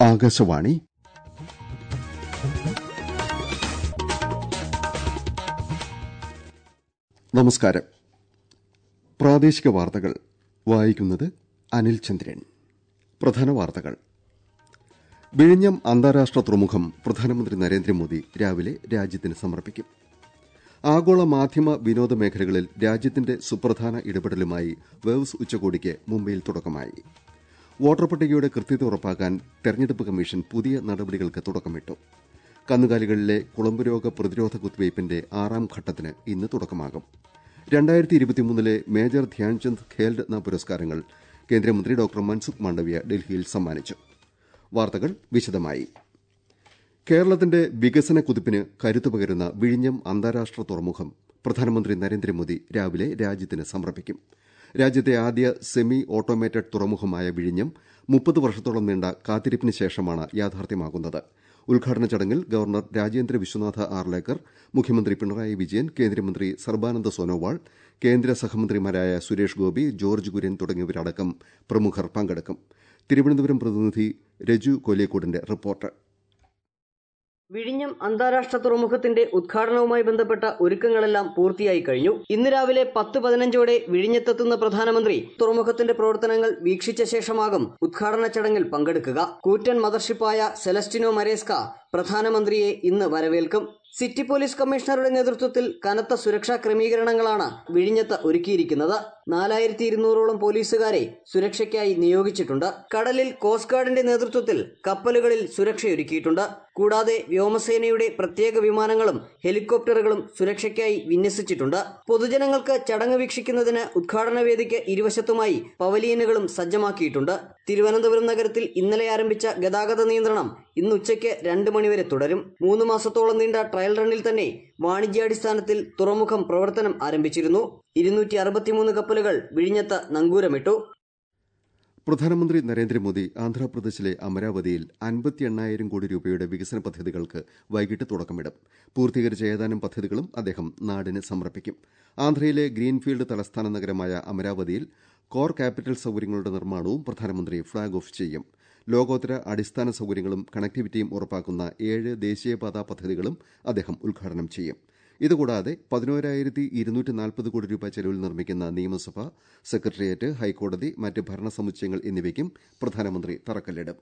ആകാശവാണി നമസ്കാരം പ്രാദേശിക വാർത്തകൾ വായിക്കുന്നത് അനിൽ ചന്ദ്രൻ പ്രധാന വാർത്തകൾ വിഴിഞ്ഞം അന്താരാഷ്ട്ര തുറമുഖം പ്രധാനമന്ത്രി നരേന്ദ്രമോദി രാവിലെ രാജ്യത്തിന് സമർപ്പിക്കും ആഗോള മാധ്യമ വിനോദ മേഖലകളിൽ രാജ്യത്തിന്റെ സുപ്രധാന ഇടപെടലുമായി വേവ്സ് ഉച്ചകോടിക്ക് മുംബൈയിൽ തുടക്കമായി വോട്ടർ പട്ടികയുടെ കൃത്യത ഉറപ്പാക്കാൻ തെരഞ്ഞെടുപ്പ് കമ്മീഷൻ പുതിയ നടപടികൾക്ക് തുടക്കമിട്ടു കന്നുകാലികളിലെ കുളമ്പ് രോഗ പ്രതിരോധ കുത്തിവയ്പിന്റെ ആറാം ഘട്ടത്തിന് ഇന്ന് തുടക്കമാകും രണ്ടായിരത്തി ഇരുപത്തിമൂന്നിലെ മേജർ ധ്യാൻചന്ദ് ഖേൽരത്ന പുരസ്കാരങ്ങൾ കേന്ദ്രമന്ത്രി ഡോക്ടർ മൻസുഖ് മാണ്ഡവ്യ ഡൽഹിയിൽ സമ്മാനിച്ചു വാർത്തകൾ വിശദമായി കേരളത്തിന്റെ വികസന കുതിപ്പിന് കരുത്തു പകരുന്ന വിഴിഞ്ഞം അന്താരാഷ്ട്ര തുറമുഖം പ്രധാനമന്ത്രി നരേന്ദ്രമോദി രാവിലെ രാജ്യത്തിന് സമർപ്പിക്കും രാജ്യത്തെ ആദ്യ സെമി ഓട്ടോമേറ്റഡ് തുറമുഖമായ വിഴിഞ്ഞം മുപ്പത് വർഷത്തോളം നീണ്ട കാത്തിരിപ്പിന് ശേഷമാണ് യാഥാർത്ഥ്യമാകുന്നത് ഉദ്ഘാടന ചടങ്ങിൽ ഗവർണർ രാജേന്ദ്ര വിശ്വനാഥ ആർലേക്കർ മുഖ്യമന്ത്രി പിണറായി വിജയൻ കേന്ദ്രമന്ത്രി സർബാനന്ദ സോനോവാൾ കേന്ദ്ര സഹമന്ത്രിമാരായ സുരേഷ് ഗോപി ജോർജ് കുര്യൻ തുടങ്ങിയവരടക്കം പ്രമുഖർ പങ്കെടുക്കും തിരുവനന്തപുരം പ്രതിനിധി രജു കൊല്ലേക്കോടിന്റെ റിപ്പോർട്ട് വിഴിഞ്ഞം അന്താരാഷ്ട്ര തുറമുഖത്തിന്റെ ഉദ്ഘാടനവുമായി ബന്ധപ്പെട്ട ഒരുക്കങ്ങളെല്ലാം പൂർത്തിയായി കഴിഞ്ഞു ഇന്ന് രാവിലെ പത്ത് പതിനഞ്ചോടെ വിഴിഞ്ഞത്തെത്തുന്ന പ്രധാനമന്ത്രി തുറമുഖത്തിന്റെ പ്രവർത്തനങ്ങൾ വീക്ഷിച്ച ശേഷമാകും ഉദ്ഘാടന ചടങ്ങിൽ പങ്കെടുക്കുക കൂറ്റൻ മദർഷിപ്പായ സെലസ്റ്റിനോ മരേസ്ക പ്രധാനമന്ത്രിയെ ഇന്ന് വരവേൽക്കും സിറ്റി പോലീസ് കമ്മീഷണറുടെ നേതൃത്വത്തിൽ കനത്ത സുരക്ഷാ ക്രമീകരണങ്ങളാണ് വിഴിഞ്ഞത്ത് ഒരുക്കിയിരിക്കുന്നത് നാലായിരത്തി ഇരുന്നൂറോളം പോലീസുകാരെ സുരക്ഷയ്ക്കായി നിയോഗിച്ചിട്ടുണ്ട് കടലിൽ കോസ്റ്റ് ഗാർഡിന്റെ നേതൃത്വത്തിൽ കപ്പലുകളിൽ സുരക്ഷയൊരുക്കിയിട്ടുണ്ട് കൂടാതെ വ്യോമസേനയുടെ പ്രത്യേക വിമാനങ്ങളും ഹെലികോപ്റ്ററുകളും സുരക്ഷയ്ക്കായി വിന്യസിച്ചിട്ടുണ്ട് പൊതുജനങ്ങൾക്ക് ചടങ്ങ് വീക്ഷിക്കുന്നതിന് ഉദ്ഘാടന വേദിക്ക് ഇരുവശത്തുമായി പവലിയനുകളും സജ്ജമാക്കിയിട്ടുണ്ട് തിരുവനന്തപുരം നഗരത്തിൽ ഇന്നലെ ആരംഭിച്ച ഗതാഗത നിയന്ത്രണം ഇന്ന് ഉച്ചയ്ക്ക് രണ്ട് മണിവരെ തുടരും മൂന്ന് മാസത്തോളം നീണ്ട ട്രയൽ റണ്ണിൽ തന്നെ വാണിജ്യാടിസ്ഥാനത്തിൽ തുറമുഖം പ്രവർത്തനം ആരംഭിച്ചിരുന്നു ഇരുന്നൂറ്റി അറുപത്തിമൂന്ന് കപ്പലുകൾ വിഴിഞ്ഞത്ത് നങ്കൂരമിട്ടു പ്രധാനമന്ത്രി നരേന്ദ്രമോദി ആന്ധ്രാപ്രദേശിലെ അമരാവതിയിൽ അൻപത്തി എണ്ണായിരം കോടി രൂപയുടെ വികസന പദ്ധതികൾക്ക് വൈകിട്ട് തുടക്കമിടും പൂർത്തീകരിച്ച ഏതാനും പദ്ധതികളും അദ്ദേഹം നാടിന് സമർപ്പിക്കും ആന്ധ്രയിലെ ഗ്രീൻഫീൽഡ് തലസ്ഥാന നഗരമായ അമരാവതിയിൽ കോർ ക്യാപിറ്റൽ സൌകര്യങ്ങളുടെ നിർമ്മാണവും പ്രധാനമന്ത്രി ഫ്ളാഗ് ഓഫ് ചെയ്യും ലോകോത്തര അടിസ്ഥാന സൌകര്യങ്ങളും കണക്ടിവിറ്റിയും ഉറപ്പാക്കുന്ന ഏഴ് ദേശീയപാതാ പദ്ധതികളും അദ്ദേഹം ഉദ്ഘാടനം ചെയ്യും ഇതുകൂടാതെ പതിനോരായിരത്തി ഇരുന്നൂറ്റി നാൽപ്പത് കോടി രൂപ ചെലവിൽ നിർമ്മിക്കുന്ന നിയമസഭ സെക്രട്ടേറിയറ്റ് ഹൈക്കോടതി മറ്റ് ഭരണ സമുച്ചയങ്ങൾ എന്നിവയ്ക്കും പ്രധാനമന്ത്രി തറക്കല്ലിടും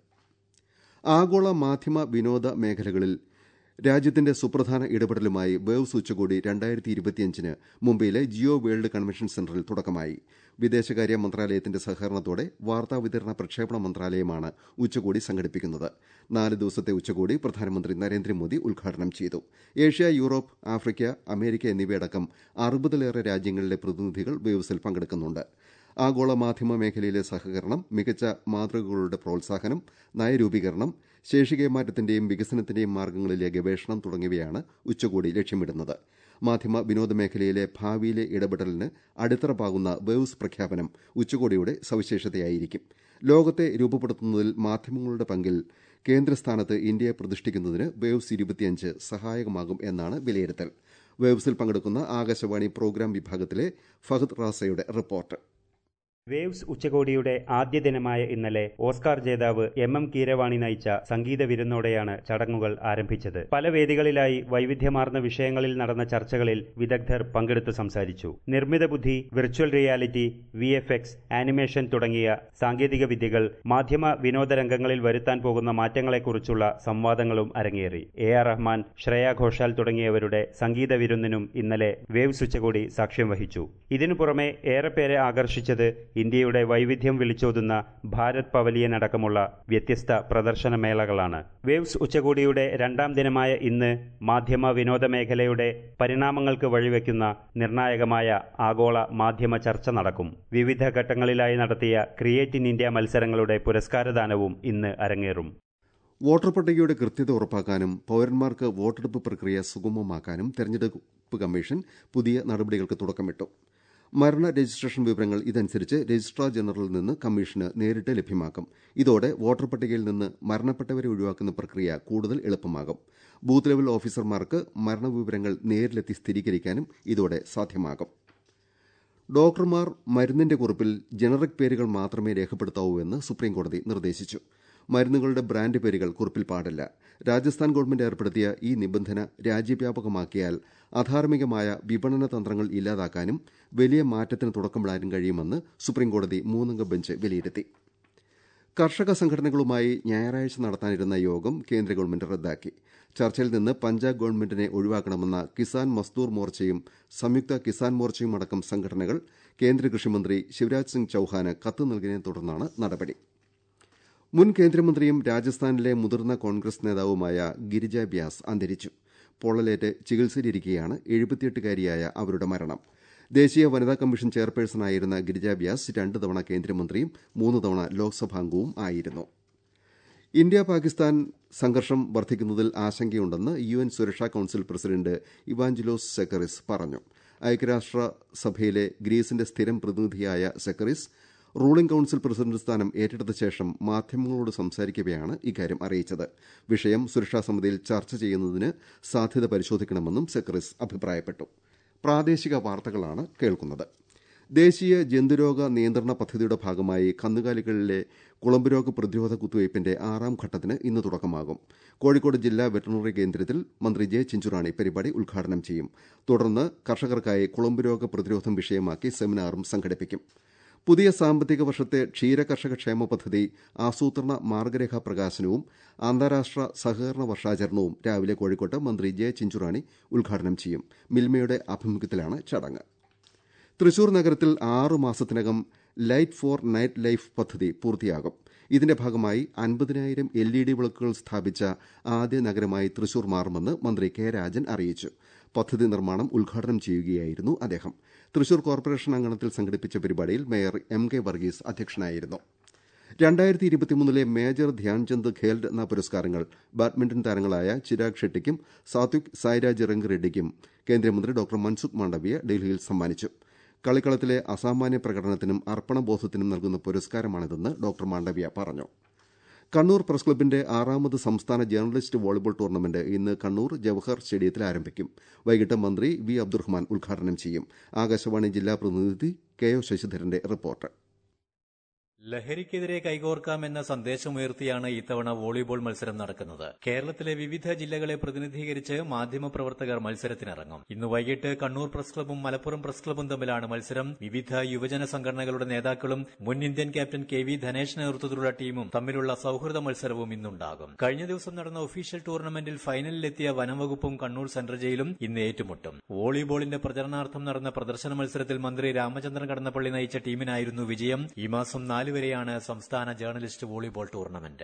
ആഗോള മാധ്യമ വിനോദ മേഖലകളിൽ രാജ്യത്തിന്റെ സുപ്രധാന ഇടപെടലുമായി വേവ്സ് ഉച്ചകോടി രണ്ടായിരത്തി ഇരുപത്തിയഞ്ചിന് മുംബൈയിലെ ജിയോ വേൾഡ് കൺവെൻഷൻ സെന്ററിൽ തുടക്കമായി വിദേശകാര്യ മന്ത്രാലയത്തിന്റെ സഹകരണത്തോടെ വാർത്താവിതരണ പ്രക്ഷേപണ മന്ത്രാലയമാണ് ഉച്ചകോടി സംഘടിപ്പിക്കുന്നത് നാല് ദിവസത്തെ ഉച്ചകോടി പ്രധാനമന്ത്രി നരേന്ദ്രമോദി ഉദ്ഘാടനം ചെയ്തു ഏഷ്യ യൂറോപ്പ് ആഫ്രിക്ക അമേരിക്ക എന്നിവയടക്കം അറുപതിലേറെ രാജ്യങ്ങളിലെ പ്രതിനിധികൾ വേവ്സിൽ പങ്കെടുക്കുന്നുണ്ട് ആഗോള മാധ്യമ മേഖലയിലെ സഹകരണം മികച്ച മാതൃകകളുടെ പ്രോത്സാഹനം നയരൂപീകരണം ശേഷികൈമാറ്റത്തിന്റെയും വികസനത്തിന്റെയും മാർഗ്ഗങ്ങളിലെ ഗവേഷണം തുടങ്ങിയവയാണ് ഉച്ചകോടി ലക്ഷ്യമിടുന്നത് മാധ്യമ വിനോദ മേഖലയിലെ ഭാവിയിലെ ഇടപെടലിന് അടിത്തറ പാകുന്ന വേവ്സ് പ്രഖ്യാപനം ഉച്ചകോടിയുടെ സവിശേഷതയായിരിക്കും ലോകത്തെ രൂപപ്പെടുത്തുന്നതിൽ മാധ്യമങ്ങളുടെ പങ്കിൽ കേന്ദ്രസ്ഥാനത്ത് ഇന്ത്യയെ പ്രതിഷ്ഠിക്കുന്നതിന് വേവ്സ് ഇരുപത്തിയഞ്ച് സഹായകമാകും എന്നാണ് വിലയിരുത്തൽ വേവ്സിൽ പങ്കെടുക്കുന്ന ആകാശവാണി പ്രോഗ്രാം വിഭാഗത്തിലെ ഫഹദ് റാസയുടെ റിപ്പോർട്ട് വേവ്സ് ഉച്ചകോടിയുടെ ആദ്യ ദിനമായ ഇന്നലെ ഓസ്കാർ ജേതാവ് എം എം കീരവാണി നയിച്ച സംഗീത വിരുന്നോടെയാണ് ചടങ്ങുകൾ ആരംഭിച്ചത് പല വേദികളിലായി വൈവിധ്യമാർന്ന വിഷയങ്ങളിൽ നടന്ന ചർച്ചകളിൽ വിദഗ്ധർ പങ്കെടുത്തു സംസാരിച്ചു നിർമ്മിത ബുദ്ധി virtual reality V F X animation തുടങ്ങിയ സാങ്കേതിക വിദ്യകൾ മാധ്യമ വിനോദ രംഗങ്ങളിൽ വരുത്താൻ പോകുന്ന മാറ്റങ്ങളെക്കുറിച്ചുള്ള സംവാദങ്ങളും അരങ്ങേറി എ ആർ റഹ്മാൻ ശ്രേയ ഘോഷാൽ തുടങ്ങിയവരുടെ സംഗീത വിരുന്നിനും ഇന്നലെ വേവ്സ് ഉച്ചകോടി സാക്ഷ്യം വഹിച്ചു ഇതിനു പുറമെ ഏറെ പേരെ ആകർഷിച്ചത് ഇന്ത്യയുടെ വൈവിധ്യം വിളിച്ചോതുന്ന ഭാരത് പവലിയൻ അടക്കമുള്ള വ്യത്യസ്ത പ്രദർശന മേളകളാണ് വേവ്സ് ഉച്ചകോടിയുടെ രണ്ടാം ദിനമായ ഇന്ന് മാധ്യമ വിനോദ മേഖലയുടെ പരിണാമങ്ങൾക്ക് വഴിവെക്കുന്ന നിർണായകമായ ആഗോള മാധ്യമ ചർച്ച നടക്കും വിവിധ ഘട്ടങ്ങളിലായി നടത്തിയ ക്രിയേറ്റ് ഇൻ ഇന്ത്യ മത്സരങ്ങളുടെ പുരസ്കാരദാനവും ഇന്ന് അരങ്ങേറും വോട്ടർ പട്ടികയുടെ കൃത്യത ഉറപ്പാക്കാനും പൌരന്മാർക്ക് വോട്ടെടുപ്പ് പ്രക്രിയ സുഗമമാക്കാനും തെരഞ്ഞെടുപ്പ് കമ്മീഷൻ പുതിയ നടപടികൾക്ക് തുടക്കമിട്ടു മരണ രജിസ്ട്രേഷൻ വിവരങ്ങൾ ഇതനുസരിച്ച് രജിസ്ട്രാർ ജനറലിൽ നിന്ന് കമ്മീഷന് നേരിട്ട് ലഭ്യമാക്കും ഇതോടെ വോട്ടർ പട്ടികയിൽ നിന്ന് മരണപ്പെട്ടവരെ ഒഴിവാക്കുന്ന പ്രക്രിയ കൂടുതൽ എളുപ്പമാകും ബൂത്ത് ലെവൽ ഓഫീസർമാർക്ക് മരണവിവരങ്ങൾ നേരിലെത്തി സ്ഥിരീകരിക്കാനും ഇതോടെ സാധ്യമാകും ഡോക്ടർമാർ മരുന്നിന്റെ കുറിപ്പിൽ ജനറിക് പേരുകൾ മാത്രമേ രേഖപ്പെടുത്താവൂ എന്ന് സുപ്രീംകോടതി നിർദ്ദേശിച്ചു മരുന്നുകളുടെ ബ്രാൻഡ് പേരുകൾ കുറിപ്പിൽ പാടില്ല രാജസ്ഥാൻ ഗവൺമെന്റ് ഏർപ്പെടുത്തിയ ഈ നിബന്ധന രാജ്യവ്യാപകമാക്കിയാൽ അധാർമികമായ വിപണന തന്ത്രങ്ങൾ ഇല്ലാതാക്കാനും വലിയ മാറ്റത്തിന് തുടക്കമിടാനും കഴിയുമെന്ന് സുപ്രീംകോടതി മൂന്നംഗ ബെഞ്ച് വിലയിരുത്തി കർഷക സംഘടനകളുമായി ഞായറാഴ്ച നടത്താനിരുന്ന യോഗം കേന്ദ്ര ഗവൺമെന്റ് റദ്ദാക്കി ചർച്ചയിൽ നിന്ന് പഞ്ചാബ് ഗവൺമെന്റിനെ ഒഴിവാക്കണമെന്ന കിസാൻ മസ്ദൂർ മോർച്ചയും സംയുക്ത കിസാൻ മോർച്ചയും അടക്കം സംഘടനകൾ കേന്ദ്ര കൃഷിമന്ത്രി ശിവരാജ് സിംഗ് ചൌഹാന് കത്ത് നൽകിയതിനെ തുടർന്നാണ് നടപടി മുൻ കേന്ദ്രമന്ത്രിയും രാജസ്ഥാനിലെ മുതിർന്ന കോൺഗ്രസ് നേതാവുമായ ഗിരിജ വ്യാസ് അന്തരിച്ചു പൊള്ളലേറ്റ് ചികിത്സയിലിരിക്കെയാണ് എഴുപത്തിയെട്ടുകാരിയായ അവരുടെ മരണം ദേശീയ വനിതാ കമ്മീഷൻ ചെയർപേഴ്സണായിരുന്ന ഗിരിജ വ്യാസ് രണ്ട് തവണ കേന്ദ്രമന്ത്രിയും മൂന്ന് തവണ ലോക്സഭാംഗവും ആയിരുന്നു ഇന്ത്യ പാകിസ്ഥാൻ സംഘർഷം വർദ്ധിക്കുന്നതിൽ ആശങ്കയുണ്ടെന്ന് യു എൻ സുരക്ഷാ കൌൺസിൽ പ്രസിഡന്റ് ഇവാഞ്ചലോസ് സെക്കറിസ് പറഞ്ഞു ഐക്യരാഷ്ട്ര സഭയിലെ ഗ്രീസിന്റെ സ്ഥിരം പ്രതിനിധിയായ സെക്കറിസ് റൂളിംഗ് കൌൺസിൽ പ്രസിഡന്റ് സ്ഥാനം ഏറ്റെടുത്ത ശേഷം മാധ്യമങ്ങളോട് സംസാരിക്കവെയാണ് ഇക്കാര്യം അറിയിച്ചത് വിഷയം സുരക്ഷാ സമിതിയിൽ ചർച്ച ചെയ്യുന്നതിന് സാധ്യത പരിശോധിക്കണമെന്നും സെക്കറിസ് അഭിപ്രായപ്പെട്ടു പ്രാദേശിക വാർത്തകളാണ് കേൾക്കുന്നത് ദേശീയ ജന്തുരോഗ നിയന്ത്രണ പദ്ധതിയുടെ ഭാഗമായി കന്നുകാലികളിലെ കുളമ്പുരോഗ പ്രതിരോധ കുത്തിവയ്പിന്റെ ആറാം ഘട്ടത്തിന് ഇന്ന് തുടക്കമാകും കോഴിക്കോട് ജില്ലാ വെറ്ററിനറി കേന്ദ്രത്തിൽ മന്ത്രി ജെ ചിഞ്ചുറാണി പരിപാടി ഉദ്ഘാടനം ചെയ്യും തുടർന്ന് കർഷകർക്കായി കുളമ്പുരോഗ പ്രതിരോധം വിഷയമാക്കി സെമിനാറും സംഘടിപ്പിക്കും പുതിയ സാമ്പത്തിക വർഷത്തെ ക്ഷീര കർഷക ക്ഷേമ പദ്ധതി ആസൂത്രണ മാർഗരേഖാ പ്രകാശനവും അന്താരാഷ്ട്ര സഹകരണ വർഷാചരണവും രാവിലെ കോഴിക്കോട്ട് മന്ത്രി ജെ ചിഞ്ചുറാണി ഉദ്ഘാടനം ചെയ്യും മിൽമയുടെ ആഭിമുഖ്യത്തിലാണ് ചടങ്ങ് തൃശൂർ നഗരത്തിൽ ആറു മാസത്തിനകം ലൈറ്റ് ഫോർ നൈറ്റ് ലൈഫ് പദ്ധതി പൂർത്തിയാകും ഇതിന്റെ ഭാഗമായി അൻപതിനായിരം എൽ ഇ ഡി വിളക്കുകൾ സ്ഥാപിച്ച ആദ്യ നഗരമായി തൃശൂർ മാറുമെന്ന് മന്ത്രി കെ രാജൻ അറിയിച്ചു പദ്ധതി നിർമ്മാണം ഉദ്ഘാടനം ചെയ്യുകയായിരുന്നു അദ്ദേഹം തൃശൂർ കോർപ്പറേഷൻ അങ്കണത്തിൽ സംഘടിപ്പിച്ച പരിപാടിയിൽ മേയർ എം കെ വർഗീസ് അധ്യക്ഷനായിരുന്നു രണ്ടായിരത്തി ഇരുപത്തിമൂന്നിലെ മേജർ ധ്യാൻചന്ദ് ഖേൽരത്ന പുരസ്കാരങ്ങൾ ബാഡ്മിന്റൺ താരങ്ങളായ ചിരാഗ് ഷെട്ടിക്കും സാത്വിക് സായ്രാജ് റംഗ് റെഡ്ഡിക്കും കേന്ദ്രമന്ത്രി ഡോക്ടർ മൻസുഖ് മാണ്ഡവ്യ ഡൽഹിയിൽ സമ്മാനിച്ചു കളിക്കളത്തിലെ അസാമാന്യ പ്രകടനത്തിനും അർപ്പണബോധത്തിനും നൽകുന്ന പുരസ്കാരമാണിതെന്ന് ഡോക്ടർ മാണ്ഡവ്യ പറഞ്ഞു കണ്ണൂർ പ്രസ് ക്ലബിന്റെ ആറാമത് സംസ്ഥാന ജേർണലിസ്റ്റ് വോളിബോൾ ടൂർണമെന്റ് ഇന്ന് കണ്ണൂർ ജവഹർ സ്റ്റേഡിയത്തിൽ ആരംഭിക്കും വൈകിട്ട് മന്ത്രി വി അബ്ദുറഹ്മാൻ ഉദ്ഘാടനം ചെയ്യും ആകാശവാണി ജില്ലാ പ്രതിനിധി കെ ഒ ശശിധരന്റെ റിപ്പോർട്ട് ലഹരിക്കെതിരെ കൈകോർക്കാമെന്ന സന്ദേശമുയർത്തിയാണ് ഇത്തവണ വോളിബോൾ മത്സരം നടക്കുന്നത് കേരളത്തിലെ വിവിധ ജില്ലകളെ പ്രതിനിധീകരിച്ച് മാധ്യമപ്രവർത്തകർ മത്സരത്തിനിറങ്ങും ഇന്ന് വൈകിട്ട് കണ്ണൂർ പ്രസ് ക്ലബും മലപ്പുറം പ്രസ് ക്ലബും തമ്മിലാണ് മത്സരം വിവിധ യുവജന സംഘടനകളുടെ നേതാക്കളും മുൻ Indian captain K V Dhanesh നേതൃത്വത്തിലുള്ള ടീമും തമ്മിലുള്ള സൌഹൃദ മത്സരവും ഇന്നുണ്ടാകും കഴിഞ്ഞ ദിവസം നടന്ന ഒഫീഷ്യൽ ടൂർണമെന്റിൽ ഫൈനലിലെത്തിയ വനംവകുപ്പും കണ്ണൂർ സെൻട്രൽ ജയിലും ഇന്ന് ഏറ്റുമുട്ടും വോളിബോളിന്റെ പ്രചരണാർത്ഥം നടന്ന പ്രദർശന മത്സരത്തിൽ മന്ത്രി രാമചന്ദ്രൻ കടന്നപ്പള്ളി നയിച്ച ടീമിനായിരുന്നു വിജയം ഈ മാസം നാല് വരെയാണ് സംസ്ഥാന journalist volleyball tournament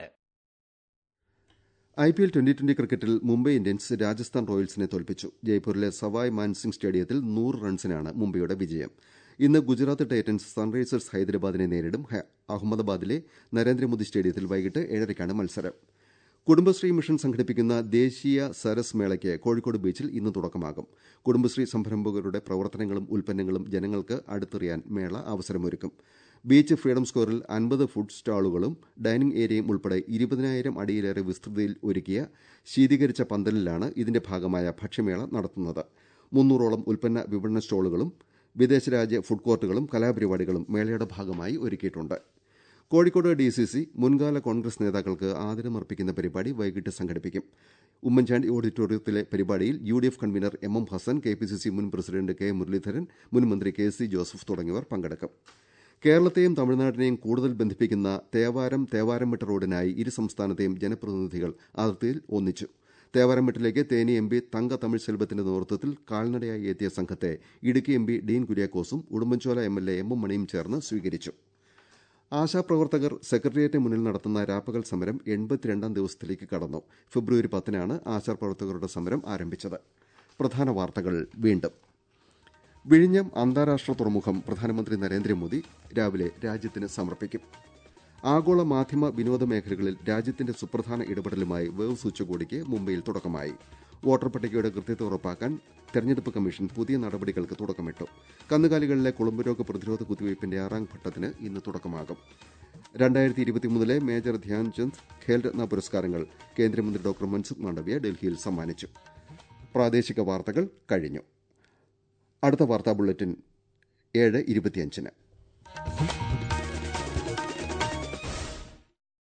I P L twenty twenty ക്രിക്കറ്റിൽ മുംബൈ ഇന്ത്യൻസ് രാജസ്ഥാൻ റോയൽസിനെ തോൽപ്പിച്ചു ജയ്പൂരിലെ സവായ് മാൻസിംഗ് സ്റ്റേഡിയത്തിൽ നൂറ് റൺസിനാണ് മുംബൈയുടെ വിജയം ഇന്ന് ഗുജറാത്ത് ടൈറ്റൻസ് സൺറൈസേഴ്സ് ഹൈദരാബാദിനെ നേരിടും അഹമ്മദാബാദിലെ നരേന്ദ്രമോദി സ്റ്റേഡിയത്തിൽ വൈകിട്ട് ഏഴരയ്ക്കാണ് മത്സരം കുടുംബശ്രീ മിഷൻ സംഘടിപ്പിക്കുന്ന ദേശീയ സരസ് മേളയ്ക്ക് കോഴിക്കോട് ബീച്ചിൽ ഇന്ന് തുടക്കമാകും കുടുംബശ്രീ സംരംഭകരുടെ പ്രവർത്തനങ്ങളും ഉൽപ്പന്നങ്ങളും ജനങ്ങൾക്ക് അടുത്തറിയാൻ മേള അവസരമൊരുക്കും ബീച്ച് ഫ്രീഡം സ്ക്വയറിൽ അൻപത് ഫുഡ് സ്റ്റാളുകളും ഡൈനിംഗ് ഏരിയയും ഉൾപ്പെടെ ഇരുപതിനായിരം അടിയിലേറെ വിസ്തൃതിയിൽ ഒരുക്കിയ ശീതീകരിച്ച പന്തലിലാണ് ഇതിന്റെ ഭാഗമായ ഭക്ഷ്യമേള നടത്തുന്നത് മുന്നൂറോളം ഉൽപ്പന്ന വിപണന സ്റ്റോളുകളും വിദേശരാജ്യ ഫുഡ് കോർട്ടുകളും കലാപരിപാടികളും മേളയുടെ ഭാഗമായി ഒരുക്കിയിട്ടുണ്ട് കോഴിക്കോട് ഡി സി സി മുൻകാല കോൺഗ്രസ് നേതാക്കൾക്ക് ആദരമർപ്പിക്കുന്ന പരിപാടി വൈകിട്ട് സംഘടിപ്പിക്കും ഉമ്മൻചാണ്ടി ഓഡിറ്റോറിയത്തിലെ പരിപാടിയിൽ U D F convener M M Hassan K P C C മുൻ പ്രസിഡന്റ് കെ മുരളീധരൻ മുൻ മന്ത്രി കെ സി ജോസഫ് തുടങ്ങിയവർ പങ്കെടുക്കും കേരളത്തെയും തമിഴ്നാടിനെയും കൂടുതൽ ബന്ധിപ്പിക്കുന്ന തേവാരം തേവാരംമെട്ട് റോഡിനായി ഇരു സംസ്ഥാനത്തെയും ജനപ്രതിനിധികൾ അതിർത്തിയിൽ ഒന്നിച്ചു തേവാരംമെട്ടിലേക്ക് തേനി എം പി തങ്ക തമിഴ് സെൽവത്തിന്റെ നേതൃത്വത്തിൽ കാൽനടയായി എത്തിയ സംഘത്തെ ഇടുക്കി എം പി ഡീൻ കുര്യാക്കോസും Udumbanchola M L A M M മണിയും ചേർന്ന് സ്വീകരിച്ചു ആശാപ്രവർത്തകർ സെക്രട്ടേറിയറ്റിന് മുന്നിൽ നടത്തുന്ന രാപ്പകൽ സമരം എൺപത്തിരണ്ടാം ദിവസത്തിലേക്ക് കടന്നു ഫെബ്രുവരി പത്തിനാണ് ആശാപ്രവർത്തകരുടെ സമരം ആരംഭിച്ചത് പ്രധാന വാർത്തകൾ വീണ്ടും വിഴിഞ്ഞം അന്താരാഷ്ട്ര തുറമുഖം പ്രധാനമന്ത്രി നരേന്ദ്രമോദി രാവിലെ രാജ്യത്തിന് സമർപ്പിക്കും ആഗോള മാധ്യമ വിനോദ മേഖലകളിൽ രാജ്യത്തിന്റെ സുപ്രധാന ഇടപെടലുമായി വേവ്സ് ഉച്ചകോടിക്ക് മുംബൈയിൽ തുടക്കമായി വോട്ടർ പട്ടികയുടെ കൃത്യത ഉറപ്പാക്കാൻ തെരഞ്ഞെടുപ്പ് കമ്മീഷൻ പുതിയ നടപടികൾക്ക് തുടക്കമിട്ടു കന്നുകാലികളിലെ കുളമ്പുരോഗ പ്രതിരോധ കുത്തിവയ്പിന്റെ ആറാം ഘട്ടത്തിന് ഇന്ന് തുടക്കമാകും രണ്ടായിരത്തി ഇരുപത്തിമൂന്നിലെ മേജർ ധ്യാൻചന്ദ് ഖേൽരത്ന പുരസ്കാരങ്ങൾ കേന്ദ്രമന്ത്രി ഡോക്ടർ മൻസുഖ് മാണ്ഡവ്യ ഡൽഹിയിൽ സമ്മാനിച്ചു പ്രാദേശിക വാർത്തകൾ കഴിഞ്ഞു അടുത്ത വാർത്താ ബുള്ളറ്റിൻ ഏഴ് ഇരുപത്തിയഞ്ചിന്